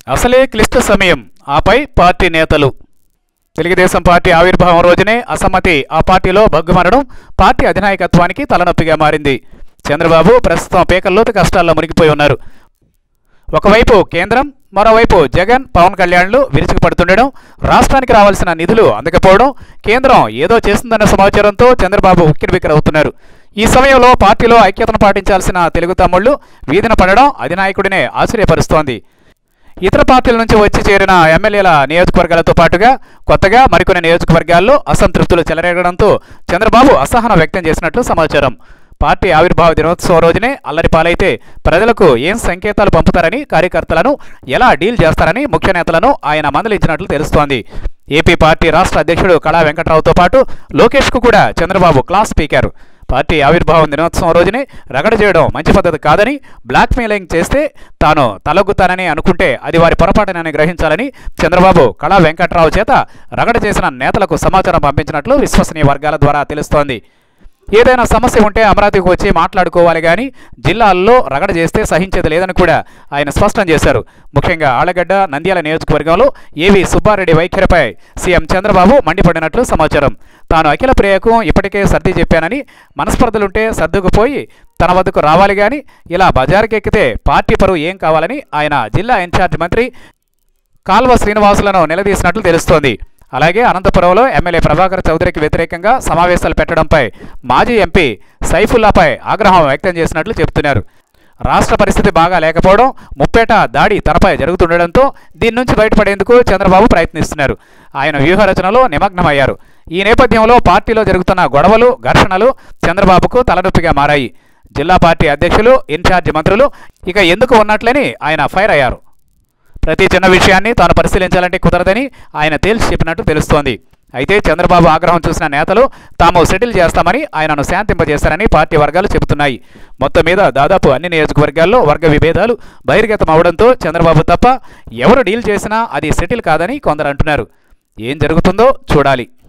అసలే క్లిష్ట సమయం ఆపై పార్టీ నేతలు తెలుగుదేశం పార్టీ ఆవిర్భావం రోజునే అసమ్మతి ఆ పార్టీలో భగ్గుమనడం పార్టీ అధినాయకత్వానికి తలనొప్పిగా మారింది చంద్రబాబు ప్రస్తుతం పీకల్లోతు కష్టాల్లో మునిగిపోయి ఉన్నారు ఒకవైపు కేంద్రం మరోవైపు జగన్ పవన్ కళ్యాణ్లు విరుచుకుపడుతుండడం రాష్ట్రానికి రావాల్సిన నిధులు అందకపోవడం కేంద్రం ఏదో చేస్తుందన్న సమాచారంతో చంద్రబాబు ఉక్కిరిబిక్కిరవుతున్నారు ఈ సమయంలో పార్టీలో ఐక్యతను పాటించాల్సిన తెలుగు తమ్ముళ్లు వీధిన పడడం అధినాయకుడినే ఆశ్చర్యపరుస్తోంది ఇతర పార్టీల నుంచి వచ్చి చేరిన ఎమ్మెల్యేల నియోజకవర్గాలతో పాటుగా కొత్తగా మరికొన్ని నియోజకవర్గాల్లో అసంతృప్తులు చెలరేగడంతో చంద్రబాబు అసహనం వ్యక్తం చేసినట్లు సమాచారం పార్టీ ఆవిర్భావ దినోత్సవం రోజునే అల్లరి పాలైతే ప్రజలకు ఏం సంకేతాలు పంపుతారని కార్యకర్తలను ఎలా డీల్ చేస్తారని ముఖ్య నేతలను ఆయన మందలించినట్లు తెలుస్తోంది ఏపీ పార్టీ రాష్ట్ర అధ్యక్షుడు కళా వెంకట్రావుతో పాటు లోకేష్కు కూడా చంద్రబాబు క్లాస్ స్పీకర్ పార్టీ ఆవిర్భావం దినోత్సవం రోజునే రగడ చేయడం మంచి పద్ధతి కాదని బ్లాక్మెయిలింగ్ చేస్తే తాను తలొగ్గుతానని అనుకుంటే అది వారి పొరపాటునని గ్రహించాలని చంద్రబాబు కళా వెంకట్రావు చేత రగడ చేసిన నేతలకు సమాచారం పంపించినట్లు విశ్వసనీయ వర్గాల ద్వారా తెలుస్తోంది ఏదైనా సమస్య ఉంటే అమరావతికి వచ్చి మాట్లాడుకోవాలి కానీ జిల్లాల్లో రగడ చేస్తే సహించేది లేదని కూడా ఆయన స్పష్టం చేశారు ముఖ్యంగా ఆళ్లగడ్డ నంద్యాల నియోజకవర్గంలో ఏవి సుబ్బారెడ్డి వైఖరిపై సీఎం చంద్రబాబు మండిపడినట్లు సమాచారం తాను అఖిల ప్రియకు ఇప్పటికే సర్ది చెప్పానని మనస్పర్ధలుంటే సర్దుకుపోయి తన వద్దకు రావాలి కానీ ఇలా బజారుకెక్కితే పార్టీ పరువు ఏం కావాలని ఆయన జిల్లా ఇన్ఛార్జ్ మంత్రి కాల్వ శ్రీనివాసులను నిలదీసినట్లు తెలుస్తోంది అలాగే అనంతపురంలో ఎమ్మెల్యే ప్రభాకర్ చౌదరికి వ్యతిరేకంగా సమావేశాలు పెట్టడంపై మాజీ ఎంపీ సైఫుల్లాపై ఆగ్రహం వ్యక్తం చేసినట్లు చెబుతున్నారు రాష్ట్ర పరిస్థితి బాగా లేకపోవడం ముప్పేట దాడి తనపై జరుగుతుండడంతో దీని నుంచి బయటపడేందుకు చంద్రబాబు ప్రయత్నిస్తున్నారు ఆయన వ్యూహరచనలో నిమగ్నమయ్యారు ఈ నేపథ్యంలో పార్టీలో జరుగుతున్న గొడవలు ఘర్షణలు చంద్రబాబుకు తలనొప్పిగా మారాయి జిల్లా పార్టీ అధ్యక్షులు ఇన్ఛార్జి మంత్రులు ఇక ఎందుకు ఉన్నట్లని ఆయన ఫైర్ అయ్యారు ప్రతి చిన్న విషయాన్ని తాను పరిశీలించాలంటే కుదరదని ఆయన తేల్చి చెప్పినట్టు తెలుస్తోంది అయితే చంద్రబాబు ఆగ్రహం చూసిన నేతలు తాము సెటిల్ చేస్తామని ఆయనను శాంతింపజేస్తారని పార్టీ వర్గాలు చెబుతున్నాయి మొత్తం మీద దాదాపు అన్ని నియోజకవర్గాల్లో వర్గ విభేదాలు బహిర్గతం అవడంతో చంద్రబాబు తప్ప ఎవరు డీల్ చేసినా అది సెటిల్ కాదని కొందరు అంటున్నారు ఏం జరుగుతుందో చూడాలి